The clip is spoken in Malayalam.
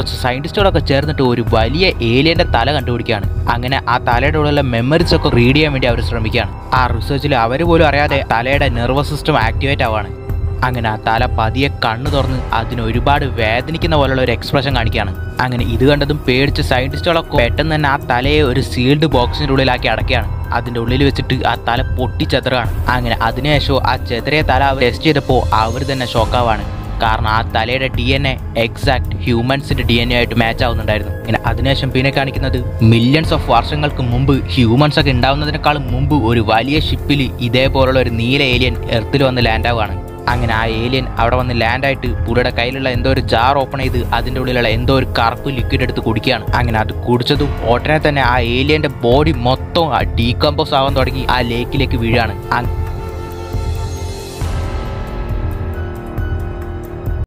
കുറച്ച് സയന്റിസ്റ്റുകളൊക്കെ ചേർന്നിട്ട് ഒരു വലിയ ഏലിയന്റെ തല കണ്ടുപിടിക്കുകയാണ് അങ്ങനെ ആ തലയുടെ ഉള്ളിലെ മെമ്മറീസ് ഒക്കെ റീഡ് ചെയ്യാൻ വേണ്ടി അവർ ശ്രമിക്കുകയാണ് ആ റിസർച്ചിൽ അവർ പോലും അറിയാതെ തലയുടെ നെർവസ് സിസ്റ്റം ആക്ടിവേറ്റ് ആവുകയാണ് അങ്ങനെ ആ തല പതിയെ കണ്ണു തുറന്ന് അതിന് ഒരുപാട് വേദനിക്കുന്ന പോലുള്ള ഒരു എക്സ്പ്രഷൻ കാണിക്കുകയാണ് അങ്ങനെ ഇത് കണ്ടതും പേടിച്ച് സയന്റിസ്റ്റുകളൊക്കെ പെട്ടെന്ന് തന്നെ ആ തലയെ ഒരു സീൽഡ് ബോക്സിന്റെ ഉള്ളിലാക്കി അടക്കുകയാണ് അതിന്റെ ഉള്ളിൽ വെച്ചിട്ട് ആ തല പൊട്ടിച്ചെതറാണ് അങ്ങനെ അതിനുശേഷം ആ ചെതറിയ തല അവർ ടെസ്റ്റ് ചെയ്തപ്പോൾ അവർ തന്നെ ഷോക്കാവാണ് കാരണം ആ തലയുടെ ഡി എൻ എ എക്സാക്ട് ഹ്യൂമൻസിന്റെ ഡി എൻ എ ആയിട്ട് മാച്ച് ആവുന്നുണ്ടായിരുന്നു ഇങ്ങനെ അതിനുശേഷം പിന്നെ കാണിക്കുന്നത് മില്യൺസ് ഓഫ് വർഷങ്ങൾക്ക് മുമ്പ് ഹ്യൂമൻസ് ഒക്കെ ഉണ്ടാവുന്നതിനേക്കാളും മുമ്പ് ഒരു വലിയ ഷിപ്പിൽ ഇതേപോലുള്ള ഒരു നീല ഏലിയൻ എർത്തിൽ വന്ന് ലാൻഡ് ആവുകയാണ് അങ്ങനെ ആ ഏലിയൻ അവിടെ വന്ന് ലാൻഡ് ആയിട്ട് പുള്ളിയുടെ കയ്യിലുള്ള എന്തോ ഒരു ജാർ ഓപ്പൺ ചെയ്ത് അതിൻ്റെ ഉള്ളിലുള്ള എന്തോ ഒരു കറുപ്പ് ലിക്വിഡ് എടുത്ത് കുടിക്കുകയാണ് അങ്ങനെ അത് കുടിച്ചതും ഉടനെ തന്നെ ആ ഏലിയന്റെ ബോഡി മൊത്തം ഡീകമ്പോസ് ആവാൻ തുടങ്ങി ആ ലേക്കിലേക്ക് വീഴാണ്